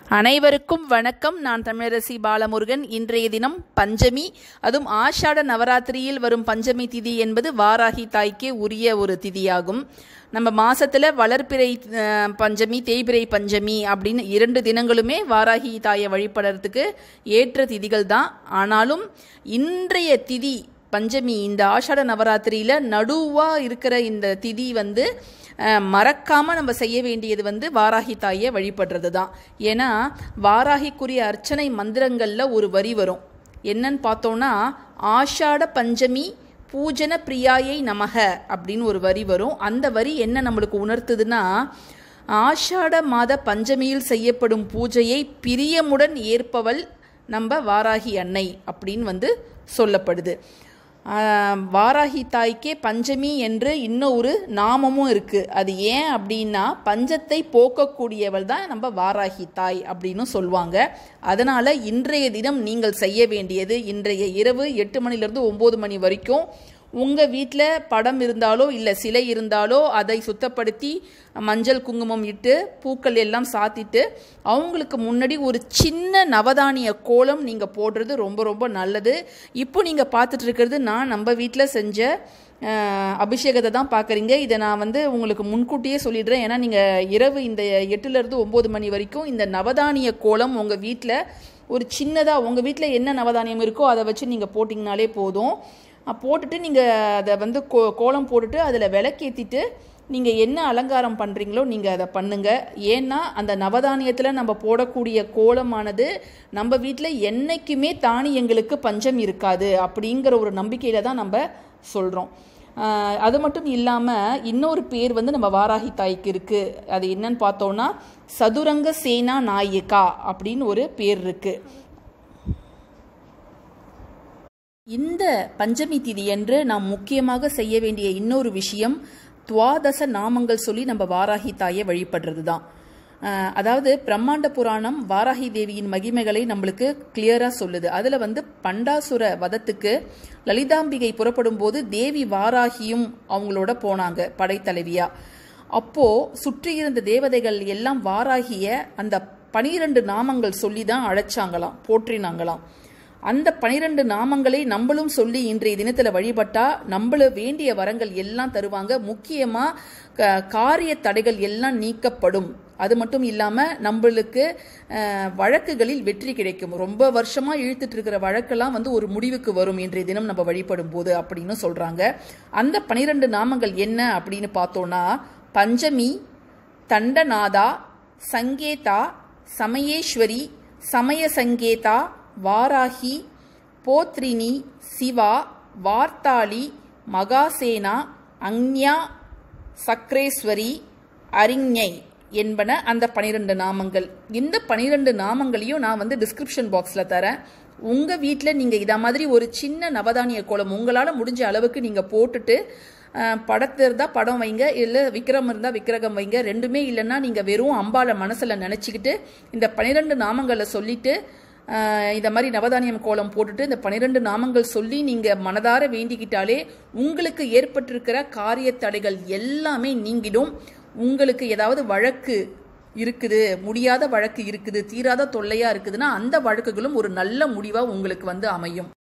அனைவருக்கும் வணக்கம் நான் தமிழரசி பாலமுருகன் இன்றைய தினம் பஞ்சமி அதுவும் ஆஷாட நவராத்திரியில் வரும் பஞ்சமி திதி என்பது வாராகி தாய்க்கே உரிய ஒரு திதியாகும் நம்ம மாசத்துல வளர்ப்பிறை அஹ், பஞ்சமி தேய்பிறை பஞ்சமி அப்படின்னு இரண்டு தினங்களுமே வாராகி தாயை வழிபடுறதுக்கு ஏற்ற திதிகள் தான் ஆனாலும் இன்றைய திதி பஞ்சமி இந்த ஆஷாட நவராத்திரியில நடுவா இருக்கிற இந்த திதி வந்து அஹ், மறக்காம நம்ம செய்ய வேண்டியது வந்து வாராகி தாயை வழிபடுறது தான் ஏன்னா வாராகிக்குரிய அர்ச்சனை மந்திரங்கள்ல ஒரு வரி வரும் என்னன்னு பார்த்தோம்னா ஆஷாட பஞ்சமி பூஜன பிரியாயை நமக அப்படின்னு ஒரு வரி வரும் அந்த வரி என்ன நம்மளுக்கு உணர்த்துதுன்னா ஆஷாட மாத பஞ்சமியில் செய்யப்படும் பூஜையை பிரியமுடன் ஏற்பவள் நம்ம வாராகி அன்னை அப்படின்னு வந்து சொல்லப்படுது ஆஹ், வாராகி தாய்க்கே பஞ்சமி என்று இன்னும் ஒரு நாமமும் இருக்கு அது ஏன் அப்படின்னா பஞ்சத்தை போக்கக்கூடியவள் தான் நம்ம வாராகி தாய் அப்படின்னு சொல்லுவாங்க அதனால இன்றைய தினம் நீங்கள் செய்ய வேண்டியது இன்றைய இரவு எட்டு மணிலிருந்து ஒம்பது மணி வரைக்கும் உங்கள் வீட்டில் படம் இருந்தாலோ இல்லை சிலை இருந்தாலோ அதை சுத்தப்படுத்தி மஞ்சள் குங்குமம் இட்டு பூக்கள் எல்லாம் சாத்திட்டு அவங்களுக்கு முன்னாடி ஒரு சின்ன நவதானிய கோலம் நீங்கள் போடுறது ரொம்ப ரொம்ப நல்லது இப்போ நீங்கள் பார்த்துட்டு இருக்கிறது நான் நம்ம வீட்டில் செஞ்ச அஹ், அபிஷேகத்தை தான் பார்க்குறீங்க இதை நான் வந்து உங்களுக்கு முன்கூட்டியே சொல்லிடுறேன் ஏன்னா நீங்கள் இரவு இந்த எட்டுலேருந்து ஒம்பது மணி வரைக்கும் இந்த நவதானிய கோலம் உங்கள் வீட்டில் ஒரு சின்னதாக உங்கள் வீட்டில் என்ன நவதானியம் இருக்கோ அதை வச்சு நீங்கள் போட்டிங்கனாலே போதும் அஹ் போட்டுட்டு நீங்கள் அதை வந்து கோ கோலம் போட்டுட்டு அதில் விளக்கேற்றிட்டு நீங்கள் என்ன அலங்காரம் பண்ணுறீங்களோ நீங்கள் அதை பண்ணுங்க ஏன்னா அந்த நவதானியத்தில் நம்ம போடக்கூடிய கோலமானது நம்ம வீட்டில் என்னைக்குமே தானியங்களுக்கு பஞ்சம் இருக்காது அப்படிங்கிற ஒரு நம்பிக்கையில் தான் நம்ம சொல்கிறோம் அது மட்டும் இல்லாமல் இன்னொரு பேர் வந்து நம்ம வாராகி தாய்க்கு இருக்குது அது என்னன்னு பார்த்தோன்னா சதுரங்க சேனா நாயகா அப்படின்னு ஒரு பேர் இருக்குது இந்த பஞ்சமி திதியன்று நாம் முக்கியமாக செய்ய வேண்டிய இன்னொரு விஷயம் துவாதச நாமங்கள் சொல்லி நம்ம வாராகி தாயை வழிபடுறது தான் அஹ், அதாவது பிரம்மாண்ட புராணம் வாராகி தேவியின் மகிமைகளை நம்மளுக்கு கிளியரா சொல்லுது அதுல வந்து பண்டாசுர வதத்துக்கு லலிதாம்பிகை புறப்படும் போது தேவி வாராகியும் அவங்களோட போனாங்க படைத்தலைவியா அப்போ சுற்றி இருந்த தேவதைகள் எல்லாம் வாராகிய அந்த பனிரெண்டு நாமங்கள் சொல்லி தான் அழைச்சாங்களாம் போற்றினாங்களாம் அந்த பனிரெண்டு நாமங்களை நம்மளும் சொல்லி இன்றைய தினத்துல வழிபட்டா நம்மள வேண்டிய வரங்கள் எல்லாம் தருவாங்க முக்கியமா க- காரிய தடைகள் எல்லாம் நீக்கப்படும் அது மட்டும் இல்லாம நம்மளுக்கு அஹ், வழக்குகளில் வெற்றி கிடைக்கும் ரொம்ப வருஷமா இழுத்துட்டு இருக்கிற வழக்கெல்லாம் வந்து ஒரு முடிவுக்கு வரும் இன்றைய தினம் நம்ம வழிபடும் போது அப்படின்னு சொல்றாங்க அந்த பனிரெண்டு நாமங்கள் என்ன அப்படின்னு பார்த்தோம்னா பஞ்சமி தண்டநாதா சங்கேதா சமயேஸ்வரி சமய சங்கேதா வாராகி போத்ரினி சிவா வார்த்தாளி மகாசேனா அக்ஞா சக்ரேஸ்வரி அரிஞை என்பன அந்த பனிரெண்டு நாமங்கள் இந்த பனிரெண்டு நாமங்களையும் நான் வந்து டிஸ்கிரிப்ஷன் பாக்ஸில் தரேன் உங்கள் வீட்டில் நீங்கள் இதை மாதிரி ஒரு சின்ன நவதானிய கோலம் உங்களால் முடிஞ்ச அளவுக்கு நீங்கள் போட்டுட்டு அஹ், படத்து இருந்தால் படம் வைங்க இல்லை விக்கிரம் இருந்தால் விக்கிரகம் வைங்க ரெண்டுமே இல்லைன்னா நீங்கள் வெறும் அம்பாளை மனசில் நினச்சிக்கிட்டு இந்த பனிரெண்டு நாமங்களை சொல்லிட்டு ஆஹ் இந்த மாதிரி நவதானியம் கோலம் போட்டுட்டு இந்த பன்னிரெண்டு நாமங்கள் சொல்லி நீங்க மனதார வேண்டிக்கிட்டாலே உங்களுக்கு ஏற்பட்டிருக்கிற காரிய தடைகள் எல்லாமே நீங்கிடும் உங்களுக்கு ஏதாவது வழக்கு இருக்குது முடியாத வழக்கு இருக்குது தீராத தொல்லையா இருக்குதுன்னா அந்த வழக்குகளும் ஒரு நல்ல முடிவா உங்களுக்கு வந்து அமையும்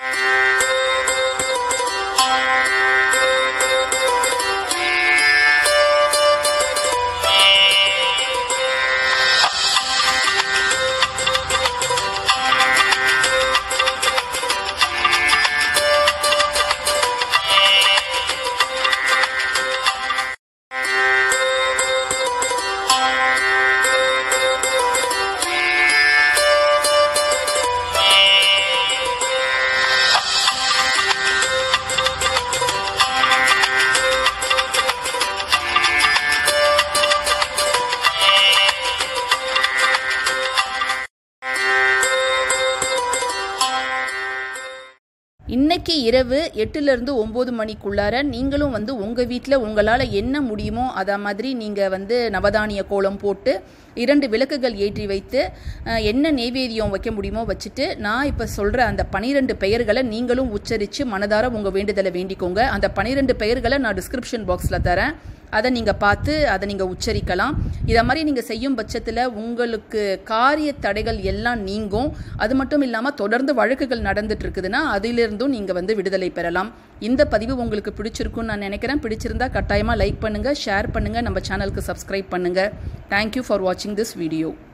இன்னைக்கு இரவு எட்டுலேருந்து ஒம்பது மணிக்குள்ளார நீங்களும் வந்து உங்கள் வீட்டில் உங்களால் என்ன முடியுமோ அதை மாதிரி நீங்கள் வந்து நவதானிய கோலம் போட்டு இரண்டு விளக்குகள் ஏற்றி வைத்து அஹ், என்ன நெய்வேத்தியம் வைக்க முடியுமோ வச்சுட்டு நான் இப்போ சொல்கிற அந்த பனிரெண்டு பெயர்களை நீங்களும் உச்சரித்து மனதார உங்கள் வேண்டுதலை வேண்டிக்கோங்க அந்த பனிரெண்டு பெயர்களை நான் டிஸ்கிரிப்ஷன் பாக்ஸில் தரேன் அதை நீங்கள் பார்த்து அதை நீங்கள் உச்சரிக்கலாம் இதை மாதிரி நீங்கள் செய்யும் பட்சத்தில் உங்களுக்கு காரிய தடைகள் எல்லாம் நீங்கும் அது மட்டும் இல்லாமல் தொடர்ந்து வழக்குகள் நடந்துட்டு இருக்குதுன்னா அதிலிருந்தும் நீங்கள் வந்து விடுதலை பெறலாம் இந்த பதிவு உங்களுக்கு பிடிச்சிருக்குன்னு நான் நினைக்கிறேன் பிடிச்சிருந்தா கட்டாயமாக லைக் பண்ணுங்கள் ஷேர் பண்ணுங்கள் நம்ம சேனலுக்கு சப்ஸ்கிரைப் பண்ணுங்கள் தேங்க்யூ ஃபார் வாட்சிங் திஸ் வீடியோ